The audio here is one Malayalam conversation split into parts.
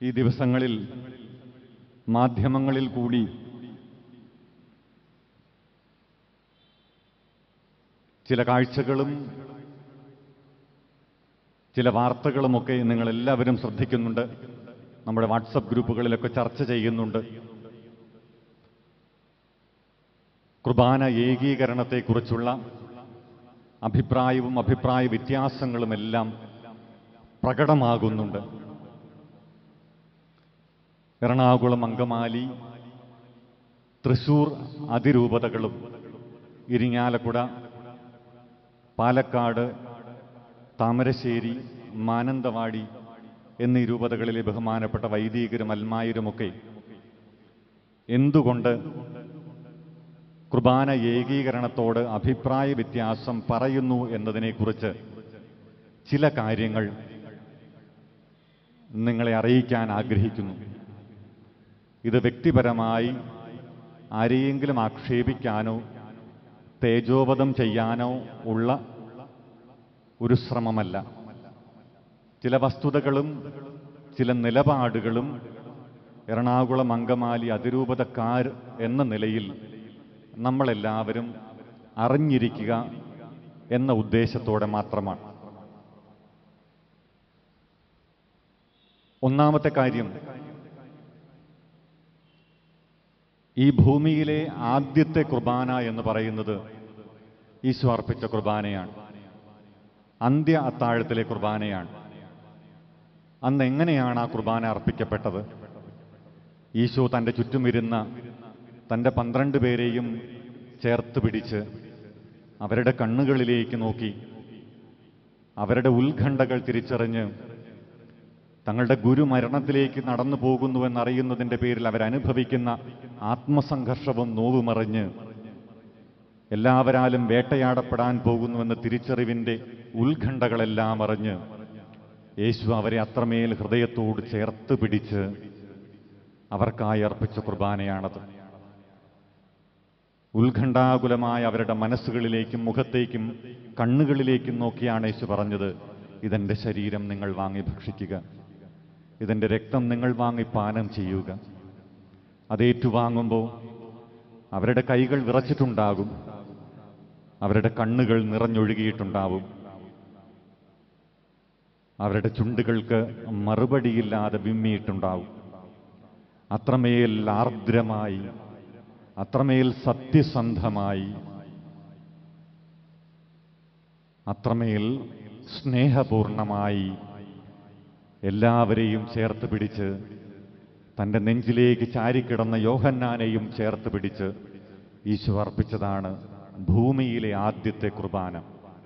ഈ ദിവസങ്ങളിൽ മാധ്യമങ്ങളിൽ കൂടി ചില കാഴ്ചകളും ചില വാർത്തകളുമൊക്കെ നിങ്ങളെല്ലാവരും ശ്രദ്ധിക്കുന്നുണ്ട് നമ്മുടെ വാട്സപ്പ് ഗ്രൂപ്പുകളിലൊക്കെ ചർച്ച ചെയ്യുന്നുണ്ട് കുർബാന ഏകീകരണത്തെക്കുറിച്ചുള്ള അഭിപ്രായവും അഭിപ്രായ വ്യത്യാസങ്ങളുമെല്ലാം പ്രകടമാകുന്നുണ്ട് എറണാകുളം അങ്കമാലി തൃശൂർ അതിരൂപതകളും ഇരിങ്ങാലക്കുട പാലക്കാട് താമരശ്ശേരി മാനന്തവാടി എന്നീ രൂപതകളിലെ ബഹുമാനപ്പെട്ട വൈദികരും അൽമായരുമൊക്കെ എന്തുകൊണ്ട് കുർബാന ഏകീകരണത്തോട് അഭിപ്രായ വ്യത്യാസം പറയുന്നു എന്നതിനെക്കുറിച്ച് ചില കാര്യങ്ങൾ നിങ്ങളെ അറിയിക്കാൻ ആഗ്രഹിക്കുന്നു ഇത് വ്യക്തിപരമായി ആരെയെങ്കിലും ആക്ഷേപിക്കാനോ തേജോവധം ചെയ്യാനോ ഉള്ള ഒരു ശ്രമമല്ല ചില വസ്തുതകളും ചില നിലപാടുകളും എറണാകുളം അങ്കമാലി അതിരൂപതക്കാർ എന്ന നിലയിൽ നമ്മളെല്ലാവരും അറിഞ്ഞിരിക്കുക എന്ന ഉദ്ദേശത്തോടെ മാത്രമാണ് ഒന്നാമത്തെ കാര്യം ഈ ഭൂമിയിലെ ആദ്യത്തെ കുർബാന എന്ന് പറയുന്നത് ഈശോ അർപ്പിച്ച കുർബാനയാണ് അന്ത്യ അത്താഴത്തിലെ കുർബാനയാണ് അന്ന് എങ്ങനെയാണ് ആ കുർബാന അർപ്പിക്കപ്പെട്ടത് ഈശോ തൻ്റെ ചുറ്റുമിരുന്ന തൻ്റെ പന്ത്രണ്ട് പേരെയും ചേർത്ത് പിടിച്ച് അവരുടെ കണ്ണുകളിലേക്ക് നോക്കി അവരുടെ ഉത്കണ്ഠകൾ തിരിച്ചറിഞ്ഞ് തങ്ങളുടെ ഗുരു മരണത്തിലേക്ക് നടന്നു പോകുന്നുവെന്നറിയുന്നതിൻ്റെ പേരിൽ അവരനുഭവിക്കുന്ന ആത്മസംഘർഷവും നോവുമറിഞ്ഞ് എല്ലാവരാലും വേട്ടയാടപ്പെടാൻ പോകുന്നുവെന്ന തിരിച്ചറിവിൻ്റെ ഉത്കണ്ഠകളെല്ലാം അറിഞ്ഞ് യേശു അവരെ അത്രമേൽ ഹൃദയത്തോട് ചേർത്ത് പിടിച്ച് അവർക്കായി അർപ്പിച്ച കുർബാനയാണത് ഉത്കണ്ഠാകുലമായ അവരുടെ മനസ്സുകളിലേക്കും മുഖത്തേക്കും കണ്ണുകളിലേക്കും നോക്കിയാണ് യേശു പറഞ്ഞത് ഇതെൻ്റെ ശരീരം നിങ്ങൾ വാങ്ങി ഭക്ഷിക്കുക ഇതെൻ്റെ രക്തം നിങ്ങൾ വാങ്ങി പാനം ചെയ്യുക അത് ഏറ്റുവാങ്ങുമ്പോൾ അവരുടെ കൈകൾ വിറച്ചിട്ടുണ്ടാകും അവരുടെ കണ്ണുകൾ നിറഞ്ഞൊഴുകിയിട്ടുണ്ടാവും അവരുടെ ചുണ്ടുകൾക്ക് മറുപടിയില്ലാതെ വിമ്മിയിട്ടുണ്ടാവും അത്രമേൽ ആർദ്രമായി അത്രമേൽ സത്യസന്ധമായി അത്രമേൽ സ്നേഹപൂർണമായി എല്ലാവരെയും ചേർത്ത് പിടിച്ച് തൻ്റെ നെഞ്ചിലേക്ക് ചാരിക്കിടന്ന യോഹന്നാനെയും ചേർത്ത് പിടിച്ച് ഈശോ അർപ്പിച്ചതാണ് ഭൂമിയിലെ ആദ്യത്തെ കുർബാന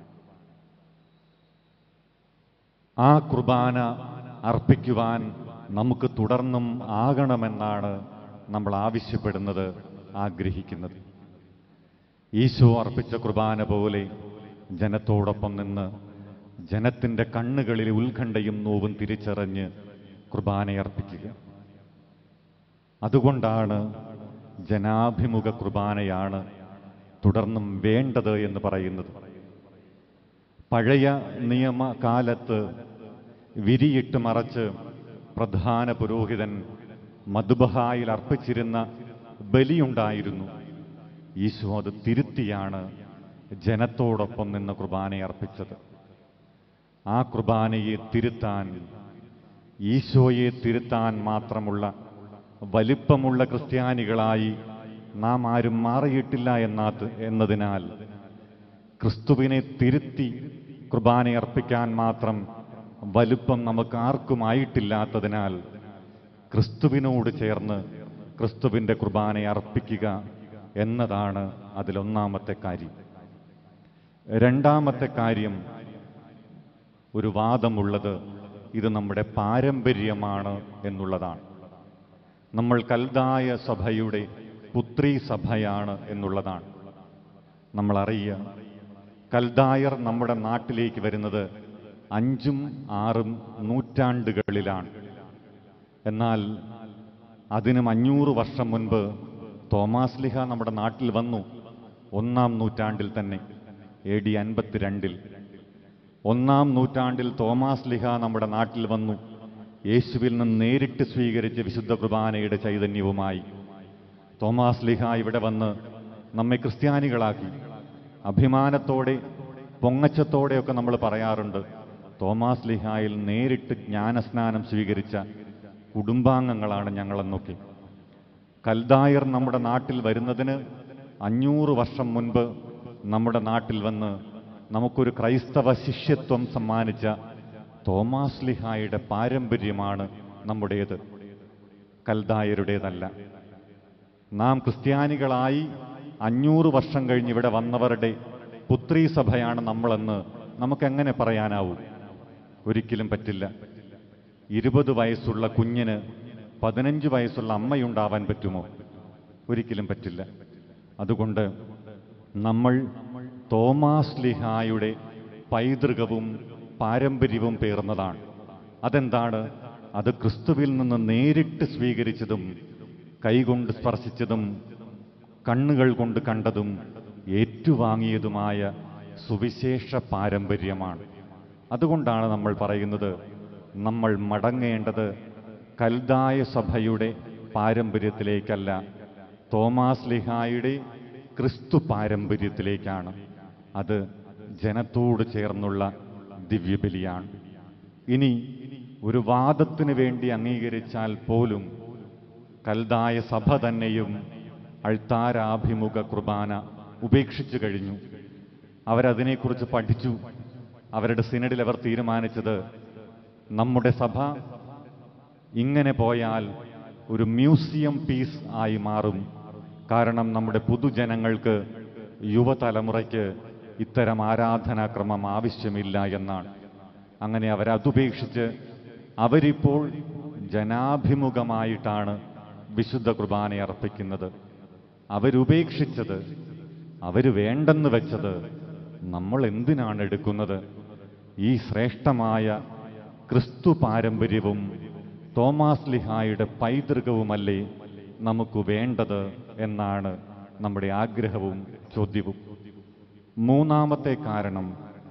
ആ കുർബാന അർപ്പിക്കുവാൻ നമുക്ക് തുടർന്നും ആകണമെന്നാണ് നമ്മൾ ആവശ്യപ്പെടുന്നത് ആഗ്രഹിക്കുന്നത് ഈശോ അർപ്പിച്ച കുർബാന പോലെ ജനത്തോടൊപ്പം നിന്ന് ജനത്തിൻ്റെ കണ്ണുകളിലെ ഉത്കണ്ഠയും നോവും തിരിച്ചറിഞ്ഞ് കുർബാനയർപ്പിക്കുക അതുകൊണ്ടാണ് ജനാഭിമുഖ കുർബാനയാണ് തുടർന്നും വേണ്ടത് എന്ന് പറയുന്നത് പഴയ നിയമകാലത്ത് വിരിയിട്ട് മറച്ച് പ്രധാന പുരോഹിതൻ മധുബഹായിൽ അർപ്പിച്ചിരുന്ന ബലിയുണ്ടായിരുന്നു ഈശോ അത് തിരുത്തിയാണ് ജനത്തോടൊപ്പം നിന്ന് കുർബാനയെ അർപ്പിച്ചത് ആ കുർബാനയെ തിരുത്താൻ ഈശോയെ തിരുത്താൻ മാത്രമുള്ള വലിപ്പമുള്ള ക്രിസ്ത്യാനികളായി നാം ആരും മാറിയിട്ടില്ല എന്നാത് എന്നതിനാൽ ക്രിസ്തുവിനെ തിരുത്തി കുർബാന അർപ്പിക്കാൻ മാത്രം വലുപ്പം നമുക്ക് ആർക്കും ആയിട്ടില്ലാത്തതിനാൽ ക്രിസ്തുവിനോട് ചേർന്ന് ക്രിസ്തുവിൻ്റെ കുർബാന അർപ്പിക്കുക എന്നതാണ് അതിലൊന്നാമത്തെ കാര്യം രണ്ടാമത്തെ കാര്യം ഒരു വാദമുള്ളത് ഇത് നമ്മുടെ പാരമ്പര്യമാണ് എന്നുള്ളതാണ് നമ്മൾ കൽതായ സഭയുടെ പുത്രി സഭയാണ് എന്നുള്ളതാണ് നമ്മൾ അറിയുക കൽദായർ നമ്മുടെ നാട്ടിലേക്ക് വരുന്നത് അഞ്ചും ആറും നൂറ്റാണ്ടുകളിലാണ് എന്നാൽ അതിനും അഞ്ഞൂറ് വർഷം മുൻപ് തോമാസ് ലിഹ നമ്മുടെ നാട്ടിൽ വന്നു ഒന്നാം നൂറ്റാണ്ടിൽ തന്നെ എ ഡി അൻപത്തിരണ്ടിൽ ഒന്നാം നൂറ്റാണ്ടിൽ തോമാസ് ലിഹ നമ്മുടെ നാട്ടിൽ വന്നു യേശുവിൽ നിന്ന് നേരിട്ട് സ്വീകരിച്ച വിശുദ്ധ കുർബാനയുടെ ചൈതന്യവുമായി തോമാസ് ലിഹ ഇവിടെ വന്ന് നമ്മെ ക്രിസ്ത്യാനികളാക്കി അഭിമാനത്തോടെ പൊങ്ങച്ചത്തോടെയൊക്കെ നമ്മൾ പറയാറുണ്ട് തോമാസ് ലിഹായിൽ നേരിട്ട് ജ്ഞാനസ്നാനം സ്വീകരിച്ച കുടുംബാംഗങ്ങളാണ് ഞങ്ങളെന്നൊക്കെ കൽദായർ നമ്മുടെ നാട്ടിൽ വരുന്നതിന് അഞ്ഞൂറ് വർഷം മുൻപ് നമ്മുടെ നാട്ടിൽ വന്ന് നമുക്കൊരു ക്രൈസ്തവ ശിഷ്യത്വം സമ്മാനിച്ച തോമാസ് ലിഹായുടെ പാരമ്പര്യമാണ് നമ്മുടേത് കൽദായരുടേതല്ല നാം ക്രിസ്ത്യാനികളായി അഞ്ഞൂറ് വർഷം കഴിഞ്ഞ് ഇവിടെ വന്നവരുടെ പുത്രീ സഭയാണ് നമ്മളെന്ന് നമുക്കെങ്ങനെ പറയാനാവൂ ഒരിക്കലും പറ്റില്ല ഇരുപത് വയസ്സുള്ള കുഞ്ഞിന് പതിനഞ്ച് വയസ്സുള്ള അമ്മയുണ്ടാവാൻ പറ്റുമോ ഒരിക്കലും പറ്റില്ല അതുകൊണ്ട് നമ്മൾ തോമാസ് ലിഹായുടെ പൈതൃകവും പാരമ്പര്യവും പേർന്നതാണ് അതെന്താണ് അത് ക്രിസ്തുവിൽ നിന്ന് നേരിട്ട് സ്വീകരിച്ചതും കൈകൊണ്ട് സ്പർശിച്ചതും കണ്ണുകൾ കൊണ്ട് കണ്ടതും ഏറ്റുവാങ്ങിയതുമായ സുവിശേഷ പാരമ്പര്യമാണ് അതുകൊണ്ടാണ് നമ്മൾ പറയുന്നത് നമ്മൾ മടങ്ങേണ്ടത് കൽദായ സഭയുടെ പാരമ്പര്യത്തിലേക്കല്ല തോമാസ് ലിഹായുടെ ക്രിസ്തു പാരമ്പര്യത്തിലേക്കാണ് അത് ജനത്തോട് ചേർന്നുള്ള ദിവ്യബലിയാണ് ഇനി ഒരു വാദത്തിന് വേണ്ടി അംഗീകരിച്ചാൽ പോലും കൽദായ സഭ തന്നെയും അൾത്താരാഭിമുഖ കുർബാന ഉപേക്ഷിച്ചു കഴിഞ്ഞു അവരതിനെക്കുറിച്ച് പഠിച്ചു അവരുടെ സിനഡിൽ അവർ തീരുമാനിച്ചത് നമ്മുടെ സഭ ഇങ്ങനെ പോയാൽ ഒരു മ്യൂസിയം പീസ് ആയി മാറും കാരണം നമ്മുടെ പൊതുജനങ്ങൾക്ക് യുവതലമുറയ്ക്ക് ഇത്തരം ആരാധനാക്രമം ആവശ്യമില്ല എന്നാണ് അങ്ങനെ അവരതുപേക്ഷിച്ച് അവരിപ്പോൾ ജനാഭിമുഖമായിട്ടാണ് വിശുദ്ധ കുർബാന അർപ്പിക്കുന്നത് അവരുപേക്ഷിച്ചത് അവർ വേണ്ടെന്ന് വെച്ചത് നമ്മൾ എന്തിനാണ് എടുക്കുന്നത് ഈ ശ്രേഷ്ഠമായ ക്രിസ്തു പാരമ്പര്യവും തോമാസ് ലിഹായുടെ പൈതൃകവുമല്ലേ നമുക്ക് വേണ്ടത് എന്നാണ് നമ്മുടെ ആഗ്രഹവും ചോദ്യവും മൂന്നാമത്തെ കാരണം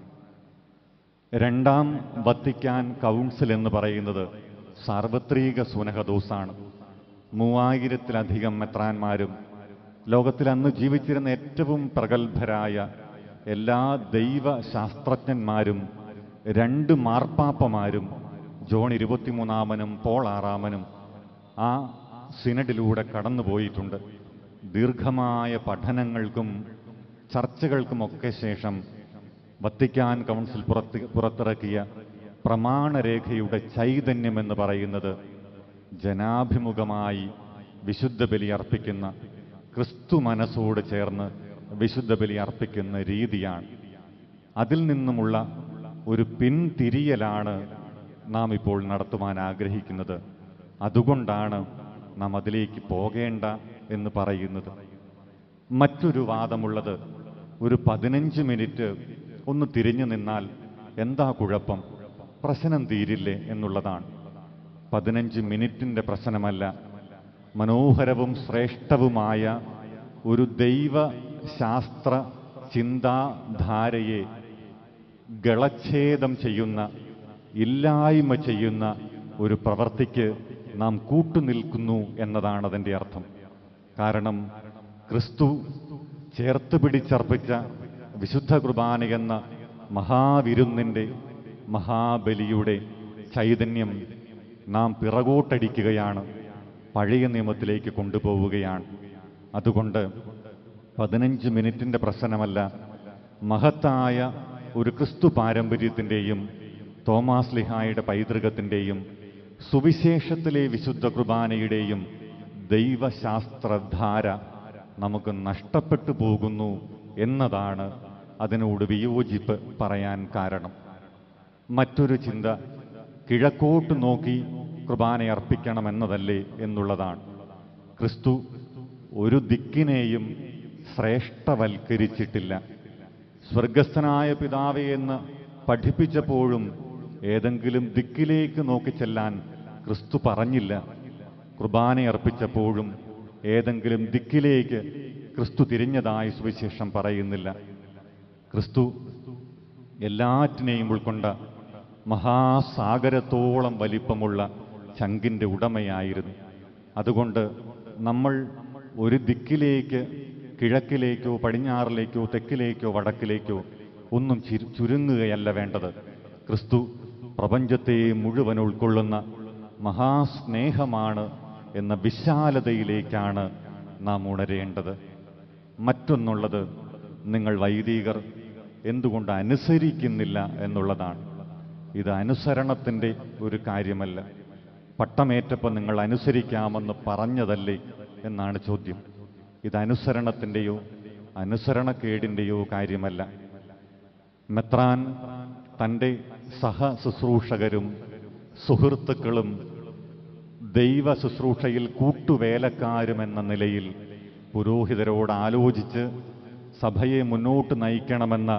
രണ്ടാം വത്തിക്കാൻ കൗൺസിൽ എന്ന് പറയുന്നത് സാർവത്രിക സുനഹദോസാണ് മൂവായിരത്തിലധികം മെത്രാന്മാരും ലോകത്തിൽ അന്ന് ജീവിച്ചിരുന്ന ഏറ്റവും പ്രഗത്ഭരായ എല്ലാ ദൈവശാസ്ത്രജ്ഞന്മാരും രണ്ട് മാർപ്പാപ്പമാരും ജോൺ ഇരുപത്തിമൂന്നാമനും പോൾ ആറാമനും ആ സിനഡിലൂടെ കടന്നുപോയിട്ടുണ്ട് ദീർഘമായ പഠനങ്ങൾക്കും ചർച്ചകൾക്കുമൊക്കെ ശേഷം വത്തിക്കാൻ കൗൺസിൽ പുറത്ത് പുറത്തിറക്കിയ പ്രമാണരേഖയുടെ ചൈതന്യം എന്ന് പറയുന്നത് ജനാഭിമുഖമായി വിശുദ്ധ ബലി അർപ്പിക്കുന്ന ക്രിസ്തു മനസ്സോട് ചേർന്ന് വിശുദ്ധ ബലി അർപ്പിക്കുന്ന രീതിയാണ് അതിൽ നിന്നുമുള്ള ഒരു പിൻതിരിയലാണ് നാം ഇപ്പോൾ നടത്തുവാൻ ആഗ്രഹിക്കുന്നത് അതുകൊണ്ടാണ് നാം അതിലേക്ക് പോകേണ്ട എന്ന് പറയുന്നത് മറ്റൊരു വാദമുള്ളത് ഒരു പതിനഞ്ച് മിനിറ്റ് ഒന്ന് തിരിഞ്ഞു നിന്നാൽ എന്താ കുഴപ്പം പ്രശ്നം തീരില്ലേ എന്നുള്ളതാണ് പതിനഞ്ച് മിനിറ്റിൻ്റെ പ്രശ്നമല്ല മനോഹരവും ശ്രേഷ്ഠവുമായ ഒരു ദൈവശാസ്ത്ര ചിന്താധാരയെ ഗളച്ഛേദം ചെയ്യുന്ന ഇല്ലായ്മ ചെയ്യുന്ന ഒരു പ്രവൃത്തിക്ക് നാം കൂട്ടുനിൽക്കുന്നു എന്നതാണ് അതിൻ്റെ അർത്ഥം കാരണം ക്രിസ്തു ചേർത്ത് പിടിച്ചർപ്പിച്ച വിശുദ്ധ കുർബാന എന്ന മഹാവിരുന്നിൻ്റെ മഹാബലിയുടെ ചൈതന്യം നാം പിറകോട്ടടിക്കുകയാണ് പഴയ നിയമത്തിലേക്ക് കൊണ്ടുപോവുകയാണ് അതുകൊണ്ട് പതിനഞ്ച് മിനിറ്റിൻ്റെ പ്രശ്നമല്ല മഹത്തായ ഒരു ക്രിസ്തു പാരമ്പര്യത്തിൻ്റെയും തോമാസ് ലിഹായുടെ പൈതൃകത്തിൻ്റെയും സുവിശേഷത്തിലെ വിശുദ്ധ കുർബാനയുടെയും ദൈവശാസ്ത്രധാര നമുക്ക് നഷ്ടപ്പെട്ടു പോകുന്നു എന്നതാണ് അതിനോട് വിയോജിപ്പ് പറയാൻ കാരണം മറ്റൊരു ചിന്ത കിഴക്കോട്ട് നോക്കി കുർബാന അർപ്പിക്കണമെന്നതല്ലേ എന്നുള്ളതാണ് ക്രിസ്തു ഒരു ദിക്കിനെയും ശ്രേഷ്ഠവൽക്കരിച്ചിട്ടില്ല സ്വർഗസ്ഥനായ പിതാവേ എന്ന് പഠിപ്പിച്ചപ്പോഴും ഏതെങ്കിലും ദിക്കിലേക്ക് നോക്കി ചെല്ലാൻ ക്രിസ്തു പറഞ്ഞില്ല കുർബാന അർപ്പിച്ചപ്പോഴും ഏതെങ്കിലും ദിക്കിലേക്ക് ക്രിസ്തു തിരിഞ്ഞതായി സുവിശേഷം പറയുന്നില്ല ക്രിസ്തു എല്ലാറ്റിനെയും ഉൾക്കൊണ്ട മഹാസാഗരത്തോളം വലിപ്പമുള്ള ചങ്കിൻ്റെ ഉടമയായിരുന്നു അതുകൊണ്ട് നമ്മൾ ഒരു ദിക്കിലേക്ക് കിഴക്കിലേക്കോ പടിഞ്ഞാറിലേക്കോ തെക്കിലേക്കോ വടക്കിലേക്കോ ഒന്നും ചിരു- ചുരുങ്ങുകയല്ല വേണ്ടത് ക്രിസ്തു പ്രപഞ്ചത്തെ മുഴുവൻ ഉൾക്കൊള്ളുന്ന മഹാസ്നേഹമാണ് എന്ന വിശാലതയിലേക്കാണ് നാം ഉണരേണ്ടത് മറ്റൊന്നുള്ളത് നിങ്ങൾ വൈദികർ എന്തുകൊണ്ട് അനുസരിക്കുന്നില്ല എന്നുള്ളതാണ് ഇത് അനുസരണത്തിൻ്റെ ഒരു കാര്യമല്ല പട്ടമേറ്റപ്പോൾ നിങ്ങൾ അനുസരിക്കാമെന്ന് പറഞ്ഞതല്ലേ എന്നാണ് ചോദ്യം ഇത് അനുസരണത്തിൻ്റെയോ അനുസരണക്കേടിൻ്റെയോ കാര്യമല്ല മെത്രാൻ തൻ്റെ സഹ ശുശ്രൂഷകരും സുഹൃത്തുക്കളും ദൈവ ശുശ്രൂഷയിൽ കൂട്ടുവേലക്കാരും എന്ന നിലയിൽ പുരോഹിതരോട് ആലോചിച്ച് സഭയെ മുന്നോട്ട് നയിക്കണമെന്ന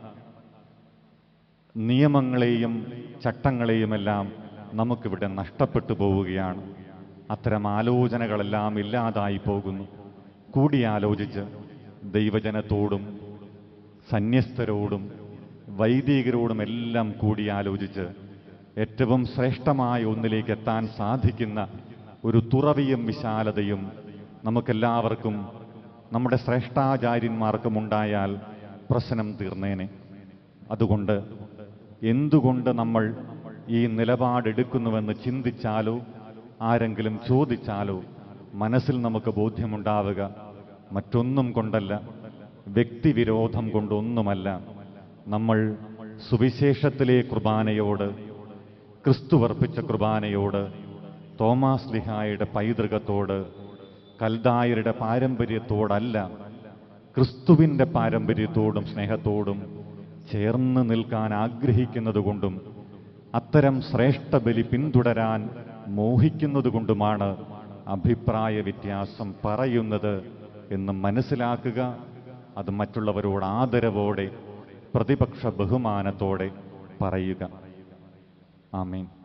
നിയമങ്ങളെയും ചട്ടങ്ങളെയുമെല്ലാം നമുക്കിവിടെ നഷ്ടപ്പെട്ടു പോവുകയാണ് അത്തരം ആലോചനകളെല്ലാം ഇല്ലാതായി പോകുന്നു കൂടിയാലോചിച്ച് ദൈവജനത്തോടും സന്യസ്തരോടും വൈദികരോടും എല്ലാം കൂടിയാലോചിച്ച് ഏറ്റവും ശ്രേഷ്ഠമായ ഒന്നിലേക്ക് എത്താൻ സാധിക്കുന്ന ഒരു തുറവിയും വിശാലതയും നമുക്കെല്ലാവർക്കും നമ്മുടെ ശ്രേഷ്ഠാചാര്യന്മാർക്കും ഉണ്ടായാൽ പ്രശ്നം തീർന്നേനെ അതുകൊണ്ട് എന്തുകൊണ്ട് നമ്മൾ ഈ നിലപാടെടുക്കുന്നുവെന്ന് ചിന്തിച്ചാലോ ആരെങ്കിലും ചോദിച്ചാലോ മനസ്സിൽ നമുക്ക് ബോധ്യമുണ്ടാവുക മറ്റൊന്നും കൊണ്ടല്ല വ്യക്തിവിരോധം കൊണ്ടൊന്നുമല്ല നമ്മൾ സുവിശേഷത്തിലെ കുർബാനയോട് ക്രിസ്തു വർപ്പിച്ച കുർബാനയോട് തോമാസ് ലിഹായുടെ പൈതൃകത്തോട് കൽദായരുടെ പാരമ്പര്യത്തോടല്ല ക്രിസ്തുവിൻ്റെ പാരമ്പര്യത്തോടും സ്നേഹത്തോടും ചേർന്ന് നിൽക്കാൻ ആഗ്രഹിക്കുന്നതുകൊണ്ടും അത്തരം ശ്രേഷ്ഠ ബലി പിന്തുടരാൻ മോഹിക്കുന്നതുകൊണ്ടുമാണ് അഭിപ്രായ വ്യത്യാസം പറയുന്നത് എന്ന് മനസ്സിലാക്കുക അത് മറ്റുള്ളവരോട് ആദരവോടെ പ്രതിപക്ഷ ബഹുമാനത്തോടെ പറയുക ആമീൻ